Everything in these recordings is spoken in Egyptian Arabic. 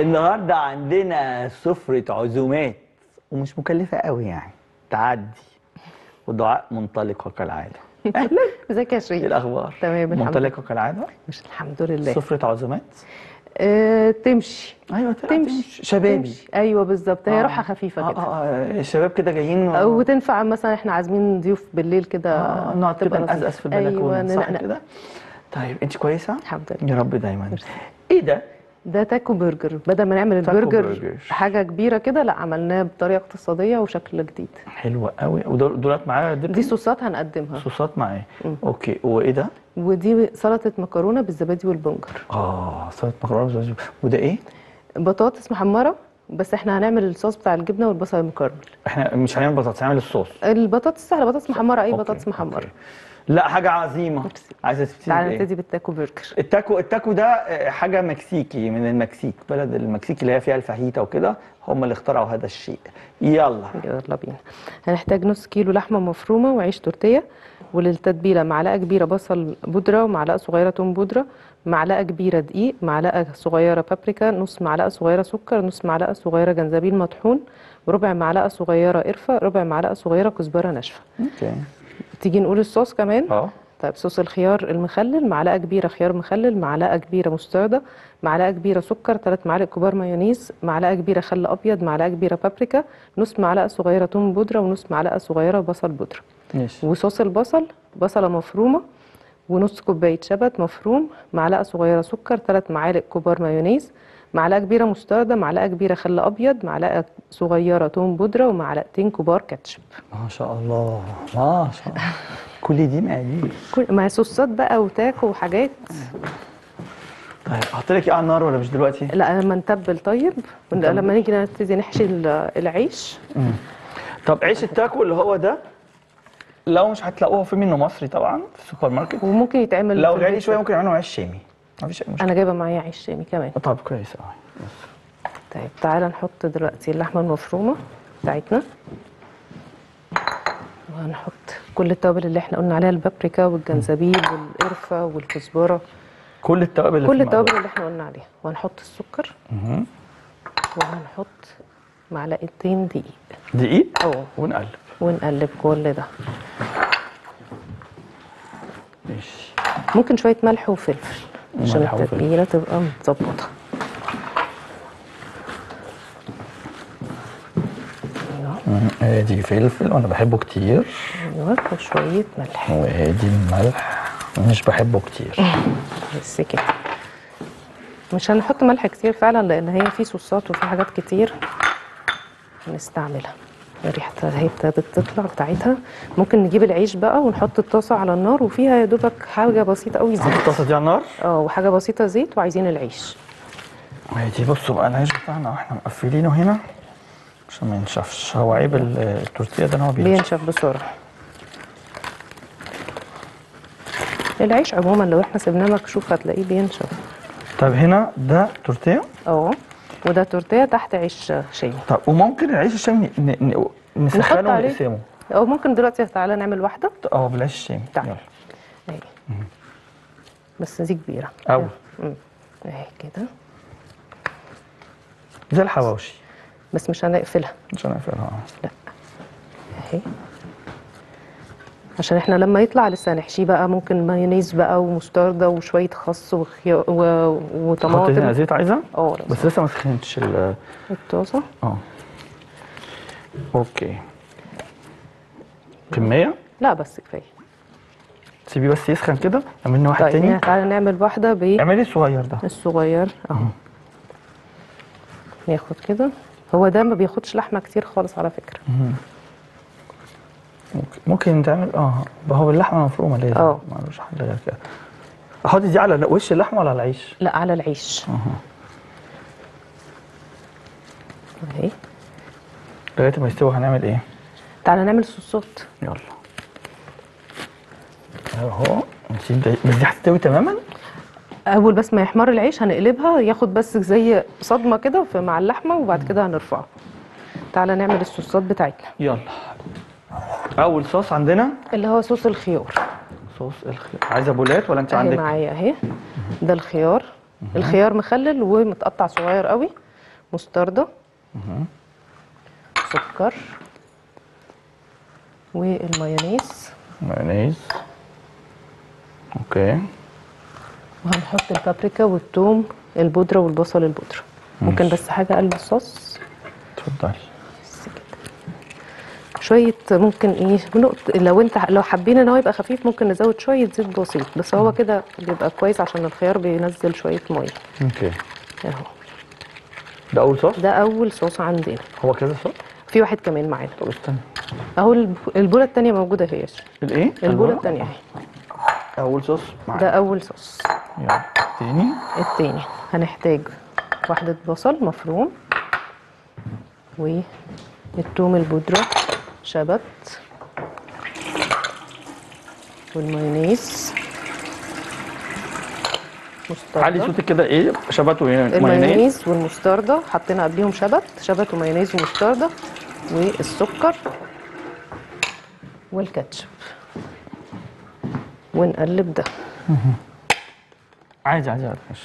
النهارده عندنا سفرة عزومات ومش مكلفة قوي يعني تعدي ودعاء منطلقة كالعادة أهلا ازيك يا إيه شريف الأخبار؟ تمام الحمد منطلقة كالعادة مش الحمد لله سفرة عزومات آه، تمشي أيوة تمشي شبابي تمشي. ايوه بالظبط هي آه. روحها خفيفه آه كده آه آه الشباب كده جايين و... وتنفع مثلا احنا عازمين ضيوف بالليل كده آه نقعد كده تبقى لطيفة. نقزقز في البلكونة ايوه صح ننقنق. كده؟ طيب أنت كويسة؟ الحمد لله يا رب دايما ميرسي. إيه ده؟ ده تاكو برجر بدل ما نعمل تاكو البرجر برجر. حاجه كبيره كده لا عملناه بطريقه اقتصاديه وشكل جديد حلوة قوي ودول دولت معايا دول دي صوصات هنقدمها صوصات معايا أوكي وإيه ده؟ ودي سلطه مكرونه بالزبادي والبنجر آه سلطة مكرونة بالزبادي. وده إيه؟ بطاطس محمره بس احنا هنعمل الصوص بتاع الجبنه والبصل المكرمل احنا مش هنعمل بطاطس هنعمل الصوص البطاطس سهله بطاطس محمره اي أوكي، بطاطس محمره أوكي. لا حاجة عظيمة ميرسي. عايزة تبتدي تعالى بإيه؟ نبتدي بالتاكو برجر التاكو التاكو ده آه، حاجة مكسيكي من المكسيك بلد المكسيك اللي هي فيها الفاهيتا وكده هم اللي اخترعوا هذا الشيء يلا يلا بينا هنحتاج نص كيلو لحمه مفرومه وعيش تورتيه وللتتبيله معلقه كبيره بصل بودره ومعلقه صغيره توم بودره معلقه كبيره دقيق معلقه صغيره بابريكا نص معلقه صغيره سكر نص معلقه صغيره جنزبيل مطحون وربع معلقه صغيره قرفه ربع معلقه صغيره كزبره ناشفه اوكي تيجي نقول الصوص كمان اه طيب صوص الخيار المخلل معلقه كبيره خيار مخلل معلقه كبيره مستردة معلقه كبيره سكر ثلاث معالق كبار مايونيز معلقه كبيره خل ابيض معلقه كبيره بابريكا نص معلقه صغيره توم بودره ونص معلقه صغيره بصل بودره ماشي وصوص البصل بصله مفرومه ونص كوبايه شبت مفروم معلقه صغيره سكر ثلاث معالق كبار مايونيز معلقه كبيره مستردة معلقه كبيره خل ابيض معلقه صغيره توم بودره ومعلقتين كبار كاتشب ما شاء الله ما شاء الله كل دي مقادير كل ما هي صوصات بقى وتاكو وحاجات طيب احط لك ايه على النار ولا مش دلوقتي؟ لا لما نتبل طيب نتبل. لما نيجي نبتدي نحشي ال- العيش طب عيش التاكو اللي هو ده لو مش هتلاقوه في منه مصري طبعا في السوبر ماركت وممكن يتعمل لو في غالي البيت. شويه ممكن يعملوا عيش شامي مفيش اي مشكله انا جايبه معايا عيش شامي كمان طب كويس قوي طيب تعالى نحط دلوقتي اللحمه المفرومه بتاعتنا وهنحط كل التوابل اللي احنا قلنا عليها البابريكا والجنزبيل والقرفه والكزبره كل التوابل اللي كل في التوابل المقادير. اللي احنا قلنا عليها وهنحط السكر مهم. وهنحط معلقتين دقيق دقيق اه ونقلب ونقلب كل ده ماشي ممكن شويه ملح وفلفل عشان ملح وفلفل. التتبيله تبقى متظبطه ايوه مم. ادي فلفل وانا بحبه كتير ايوه وشويه ملح وادي الملح مش بحبه كتير بس كده مش هنحط ملح كتير فعلا لان هي في صوصات وفي حاجات كتير نستعملها الريحه هي ابتدت تطلع بتاعتها ممكن نجيب العيش بقى ونحط الطاسه على النار وفيها يا دوبك حاجه بسيطه قوي حط زيت الطاسه دي على النار اه وحاجه بسيطه زيت وعايزين العيش ادي بصوا بقى العيش بتاعنا واحنا مقفلينه هنا عشان ما ينشفش هو عيب ال- التورتيه ده ان هو بينشف بينشف بسرعه العيش عموما لو احنا سيبناه مكشوف هتلاقيه بينشف طب هنا ده تورتيه اه وده تورتيه تحت عيش شامي طب وممكن العيش الشامي ن- ن- ن- نسخنه عليه. ونقسمه او ممكن دلوقتي تعالى نعمل واحده اه بالعيش الشامي تعال. يلا اهي بس دي كبيره أوي. مم. اهي كده زي الحواوشي بس مش هنقفلها عشان اقفلها اه اهي عشان احنا لما يطلع لسه هنحشيه بقى ممكن مايونيز بقى ومستردة وشويه خس وخيار و... حط هنا وطماطم زيت عايزه اه لو بس لسه ما سخنتش ال- الطاسه اه اوكي كميه لا بس كفايه سيبيه بس يسخن كده اعمل لنا واحد طيب تاني تعالى نعمل واحده اعملي الصغير ده بالصغير اهو ناخد كده هو ده ما بياخدش لحمه كتير خالص على فكره ممكن ممكن تعمل اه هو باللحمه مفرومه لازم اه. ملوش حل غير كده احط دي على وش اللحمه ولا على العيش؟ لا على العيش اهي لغايه ما يستوي هنعمل ايه؟ تعالى نعمل صوصات يلا اهو نسيب ده بس دي هتستوي تماما اول بس ما يحمر العيش هنقلبها ياخد بس زي صدمه كده في- مع اللحمه وبعد كده هنرفعه تعالى نعمل الصوصات بتاعتنا يلا اول صوص عندنا اللي هو صوص الخيار صوص الخيار عايزه بولات ولا انت اهي عندك معايا اهي ده الخيار الخيار مخلل ومتقطع صغير قوي مستردة سكر والمايونيز مايونيز اوكي وهنحط البابريكا والثوم البودرة والبصل البودرة ممكن بس حاجة قلب الصوص اتفضلي بس كده شوية ممكن ايه نقط لو انت لو حابين ان هو يبقى خفيف ممكن نزود شوية زيت بسيط بس هو كده بيبقى كويس عشان الخيار بينزل شوية مية اوكي اهو ده اول صوص ده اول صوص عندنا هو كذا صوص في واحد كمان معانا طب استنى اهو الب- البولة التانية موجودة اهي الايه البولة الورق؟ التانية اهي اول صوص معانا ده اول صوص يلا تاني التاني هنحتاج واحدة بصل مفروم والثوم البودرة شبت والمايونيز علي مستردة صوتك كده ايه شبت ومايونيز المايونيز والمستردة حطينا قبليهم شبت شبت ومايونيز ومستردة والسكر والكاتشب ونقلب ده عادي عادي عادي ماشي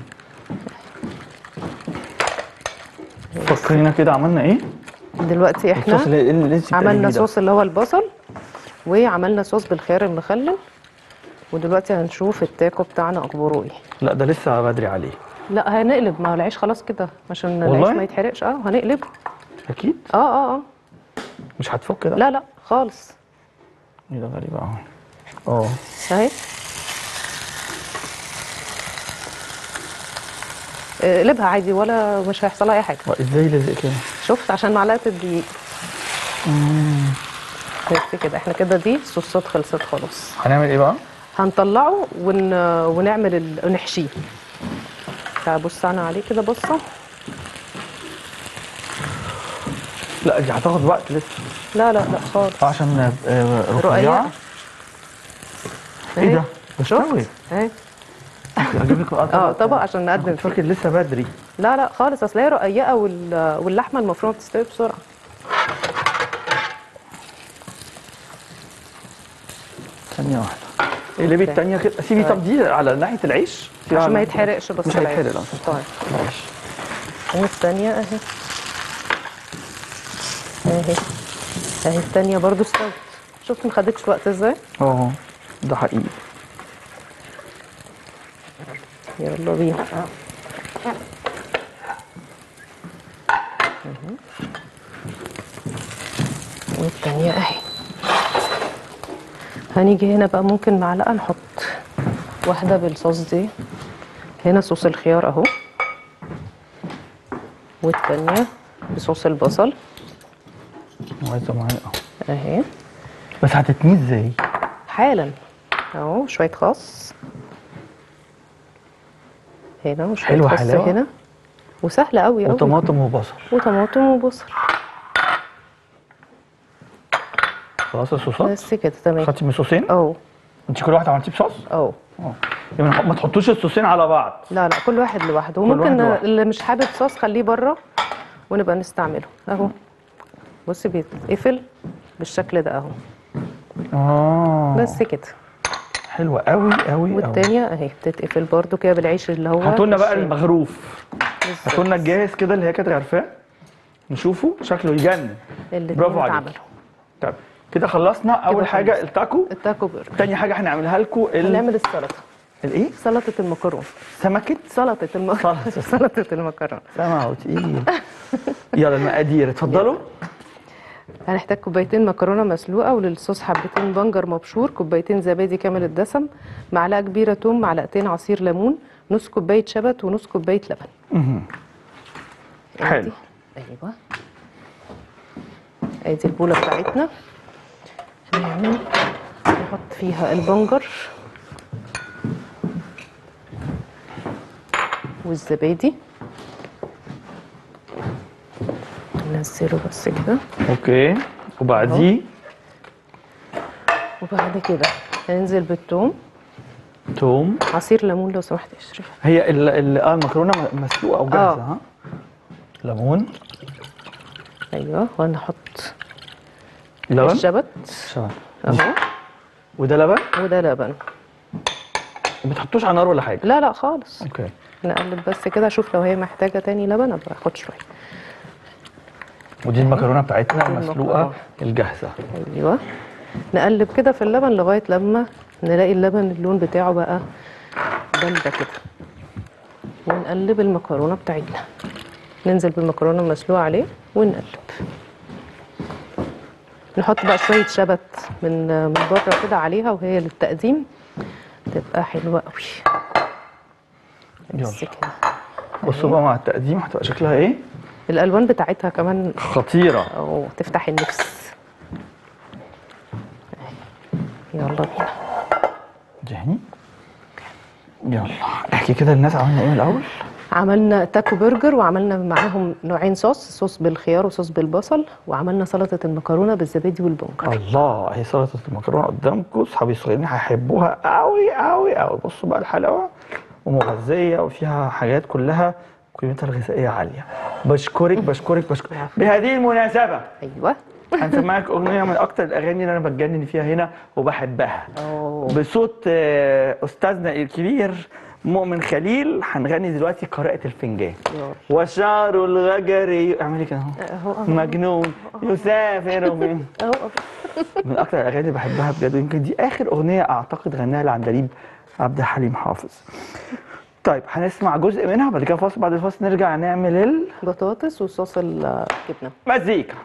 فكرينا كده عملنا ايه؟ دلوقتي احنا الصوص اللي اللي انت عملنا بتقلبيه ده. صوص اللي هو البصل وعملنا صوص بالخيار المخلل ودلوقتي هنشوف التاكو بتاعنا اخباره ايه لا ده لسه بدري عليه لا هنقلب ما هو العيش خلاص كده عشان والله؟ العيش ما يتحرقش اه هنقلبه اكيد اه اه اه مش هتفك كده لا لا خالص ايه ده غريب اهو اه اهي اقلبها عادي ولا مش هيحصل لها اي حاجه ازاي لزق كده؟ شفت عشان معلقه الدقيق بس كده احنا كده دي الصوصات خلصت خلاص هنعمل ايه بقى؟ هنطلعه ون... ونعمل ال... نحشيه تعال بص انا عليه كده بصه لا دي هتاخد وقت لسه لا لا لا خالص آه، عشان آه، رقيقة. رفيعة ايه ده؟ بستوي شفت اهي اجيب لك اه طبق عشان نقدم كنت فيه فاكر لسه بدري لا لا خالص اصل هي رقيقه وال... واللحمه المفرومه بتستوي بسرعه ثانية واحدة اقلبي أوكي. التانية كده سيبي طيب. طب دي على ناحية العيش سيبيها عشان ما على ناحية- يتحرقش بس مش العيش. هيتحرق لا طيب ماشي والثانيه اهي اهي اهي الثانيه برضو استوت شفت ما خدتش وقت ازاي اه ده حقيقي يلا بينا والتانية اهي هنيجي هنا بقى ممكن معلقة نحط واحدة بالصوص دي هنا صوص الخيار اهو والتانية بصوص البصل عايزة معايا اه اهي بس هتتنيه ازاي؟ حالا اهو شوية خس هنا وشوية حلوة خس حلاوة. هنا وسهلة قوي قوي وطماطم وبصل وطماطم وبصل خلاص الصوصات بس كده تمام خدتي من صوصين اهو انت كل واحده عملتيه بصوص اهو اه يعني ما تحطوش الصوصين على بعض لا لا كل واحد لوحده واحد وممكن لوحده. اللي مش حابب صوص خليه بره ونبقى نستعمله اهو بصي بيتقفل بالشكل ده اهو اه بس كده حلوه قوي قوي قوي والتانية اهي بتتقفل برضو كده بالعيش اللي هو هاتوا لنا بقى الشام. المغروف بالظبط. هاتوا لنا الجاهز كده اللي هي كانت عارفاه نشوفه شكله يجنن الاتنين برافو عليك. اتعملوا طب كده خلصنا اول حاجه خلصنا. التاكو التاكو برجر تاني حاجه هنعملها لكم ال... هنعمل السلطة الايه سلطة المكرونة سمكه سلطة المكرونة سلطة. سلطة المكرونة سمع وتقيل يلا المقادير اتفضلوا هنحتاج كوبايتين مكرونه مسلوقه وللصوص حبتين بنجر مبشور كوبايتين زبادي كامل الدسم معلقه كبيره توم معلقتين عصير ليمون نص كوبايه شبت ونص كوبايه لبن حلو. ادي ايوه ادي البوله بتاعتنا هنعمل نحط فيها البنجر والزبادي ننزله بس كده اوكي وبعديه وبعد كده هننزل بالثوم توم عصير ليمون لو سمحت يا شريف هي ال ال اه المكرونه م- مسلوقه او جاهزه آه. ها ليمون ايوه وهنحط لبن الشبت شبت اهو وده لبن وده لبن ما بتحطوش على النار ولا حاجه لا لا خالص اوكي نقلب بس كده اشوف لو هي محتاجه تاني لبن ابقى اخد شويه ودي المكرونه بتاعتنا دي المسلوقه المكرونة. الجاهزه ايوه نقلب كده في اللبن لغايه لما نلاقي اللبن اللون بتاعه بقى جامده كده ونقلب المكرونه بتاعتنا ننزل بالمكرونه المسلوقه عليه ونقلب نحط بقى شويه شبت من من بره كده عليها وهي للتقديم تبقى حلوه قوي بس يلا كده بصوا بقى مع التقديم هتبقى شكلها ايه الالوان بتاعتها كمان خطيره او تفتح النفس يلا بينا جاهين يلا احكي كده للناس عملنا ايه من الاول عملنا تاكو برجر وعملنا معاهم نوعين صوص صوص بالخيار وصوص بالبصل وعملنا سلطه المكرونه بالزبادي والبنجر الله هي سلطه المكرونه قدامكم اصحابي الصغيرين هيحبوها قوي قوي قوي بصوا بقى الحلاوه ومغذيه وفيها حاجات كلها قيمتها الغذائيه عاليه بشكرك بشكرك بشكرك بهذه المناسبه ايوه هنسمعك اغنيه من اكتر الاغاني اللي انا بتجنن فيها هنا وبحبها أوه. بصوت آه، استاذنا الكبير مؤمن خليل هنغني دلوقتي قراءة الفنجان يلا. وشعر الغجر اعملي كده اهو اهو مجنون يسافر من اهو من اكتر الاغاني اللي بحبها بجد ويمكن دي اخر اغنيه اعتقد غناها لعندليب عبد الحليم حافظ طيب هنسمع جزء منها بعد كده فاصل بعد الفاصل نرجع نعمل بطاطس وصوص الجبنه المزيكا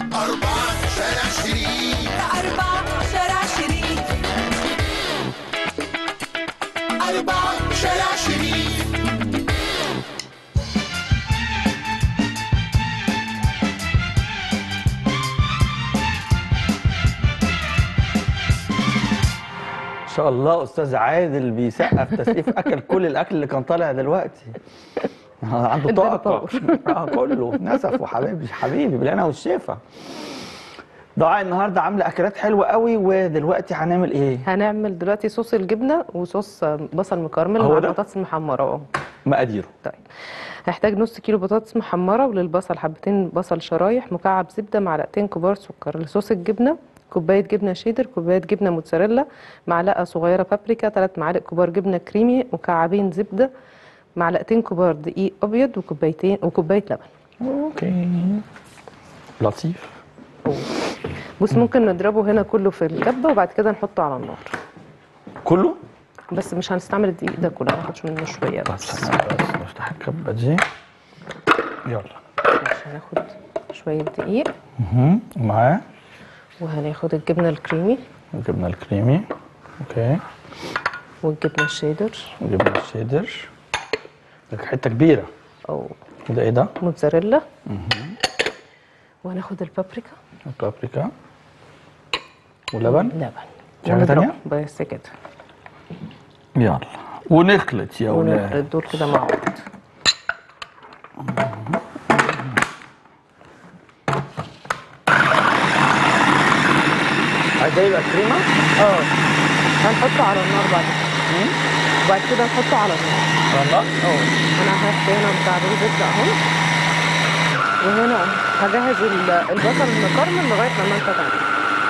أربعة شارع شريف أربعة شارع شريف أربعة شارع شريف ان شاء الله استاذ عادل بيسقف تسقيف اكل كل الاكل اللي كان طالع دلوقتي آه، عنده ادانا طاقه اه كله نسف وحبيبي حبيبي بالهنا والشفا ضاع النهارده عامله اكلات حلوه قوي ودلوقتي هنعمل ايه هنعمل دلوقتي صوص الجبنه وصوص بصل مكرمل هو مع ده؟ البطاطس المحمره اه مقاديره طيب هحتاج نص كيلو بطاطس محمره وللبصل حبتين بصل شرايح مكعب زبده معلقتين كبار سكر لصوص الجبنه كوبايه جبنه شيدر كوبايه جبنه موتزاريلا معلقه صغيره بابريكا ثلاث معالق كبار جبنه كريمي مكعبين زبده معلقتين كبار دقيق ابيض وكوبايتين وكوبايه لبن اوكي لطيف بص ممكن نضربه هنا كله في الكبه وبعد كده نحطه على النار كله بس مش هنستعمل الدقيق ده كله هناخدش منه شويه طب بس استنى بس نفتح الكبه دي يلا ماشي هناخد شويه دقيق مهم. معاه وهناخد الجبنه الكريمي الجبنه الكريمي اوكي والجبنه الشيدر جبنه الشيدر ده حته كبيره او ده ايه ده موتزاريلا وهناخد البابريكا البابريكا ولبن لبن في حاجة تانية؟ ونضرب بس كده يلا ونخلط يا ولاد ونخلط دول كده مع بعض عايزاه يبقى كريمه اه هنحطه على النار بعد كده وبعد كده نحطه على النار والله اه انا هحط هنا مكعبين زبده اهو وهنا هجهز ال- البصل المكرمل لغايه لما انت تعمل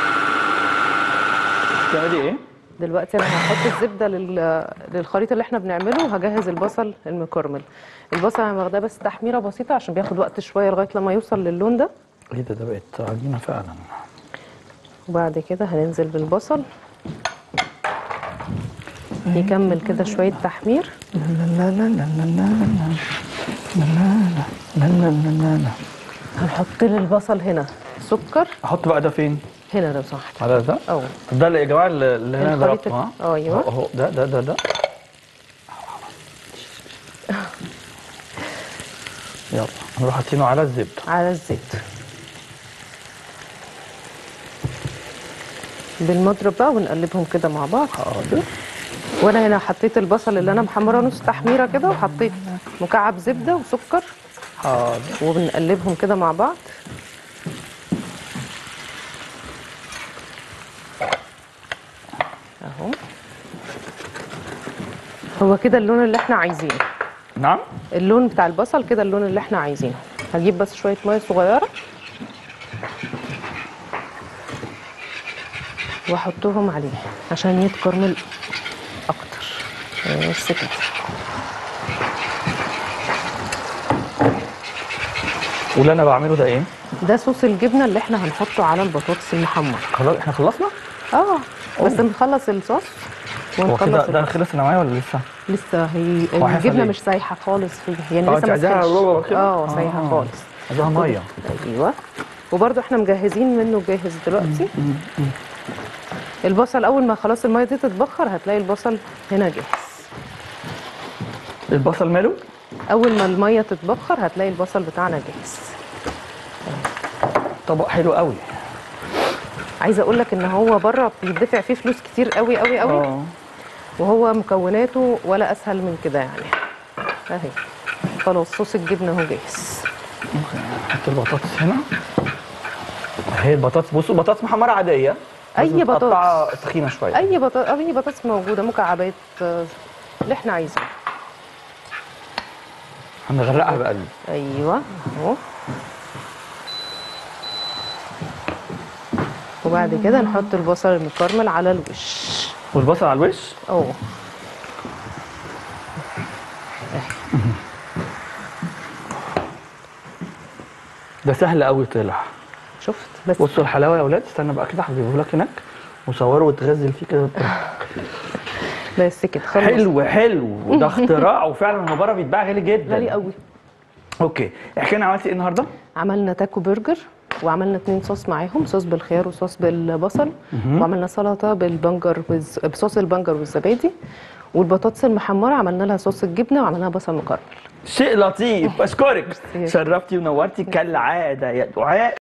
بتعملي ايه؟ دلوقتي انا هحط الزبده لل... للخليط اللي احنا بنعمله وهجهز البصل المكرمل البصل انا واخداه بس تحميره بسيطه عشان بياخد وقت شويه لغايه لما يوصل للون ده ايه ده ده بقت عجينه فعلا وبعد كده هننزل بالبصل يكمل كده شويه تحمير لا لا لا لا لا لا لا لا لا لا لا لا هنحط للبصل هنا سكر احط بقى ده فين؟ هنا لو سمحت على ده؟ اه طب ده اللي يا جماعه اللي اللي انا الخليط ضربته ها؟ اه، ايوه. اهو اهو ده ده ده ده يلا نروح حاطينه على الزبده على الزيت بالمضرب بقى ونقلبهم كده مع بعض حاضر وانا هنا حطيت البصل اللي انا محمره نص تحميره كده وحطيت مكعب زبده وسكر حاضر وبنقلبهم كده مع بعض اهو هو كده اللون اللي احنا عايزينه نعم اللون بتاع البصل كده اللون اللي احنا عايزينه هجيب بس شويه ميه صغيره واحطهم عليه عشان يتكرمل اكتر بس كده واللي انا بعمله ده ايه؟ ده صوص الجبنه اللي احنا هنحطه على البطاطس المحمره خلاص احنا خلصنا؟ اه بس نخلص الصوص هو كده ونخلص ده ال- خلص انا معايا ولا لسه؟ لسه هي هو هيحصل الجبنه إيه؟ مش سايحه خالص فيه يعني اه، لسه انت ما عايزاها سخنش. ربع كده؟ اه سايحه اه. خالص عايزاها ميه ايوه وبرده احنا مجهزين منه جاهز دلوقتي البصل اول ما خلاص الميه دي تتبخر هتلاقي البصل هنا جاهز البصل ماله؟ اول ما الميه تتبخر هتلاقي البصل بتاعنا جاهز طبق حلو قوي عايزه اقول لك ان هو بره بيدفع فيه فلوس كتير قوي قوي قوي اه وهو مكوناته ولا اسهل من كده يعني اهي خلاص صوص الجبنه اهو جاهز نحط البطاطس هنا اهي البطاطس بصوا بطاطس محمره عاديه أي بس بطاطس. متقطعة تخينه شويه اي بطاطس اي بطاطس موجوده مكعبات آه، اللي احنا عايزينه هنغرقها بقى دي ايوه اهو وبعد كده نحط البصل المكرمل على الوش والبصل على الوش اهو ده سهل قوي طلع شفت بس بصوا الحلاوه يا اولاد استنى بقى كده هجيبه لك هناك وصوره وتغزل فيه كده بس كده خلاص حلو حلو وده اختراع وفعلا هو بره بيتباع غالي جدا غالي قوي اوكي احكي لنا عملتي ايه النهارده عملنا تاكو برجر وعملنا اتنين صوص معاهم صوص بالخيار وصوص بالبصل وعملنا سلطه بالبنجر والز... بصوص البنجر والزبادي والبطاطس المحمره عملنا لها صوص الجبنه وعملناها بصل مكرمل شيء لطيف بشكرك ميرسي. شرفتي ونورتي كالعاده يا دعاء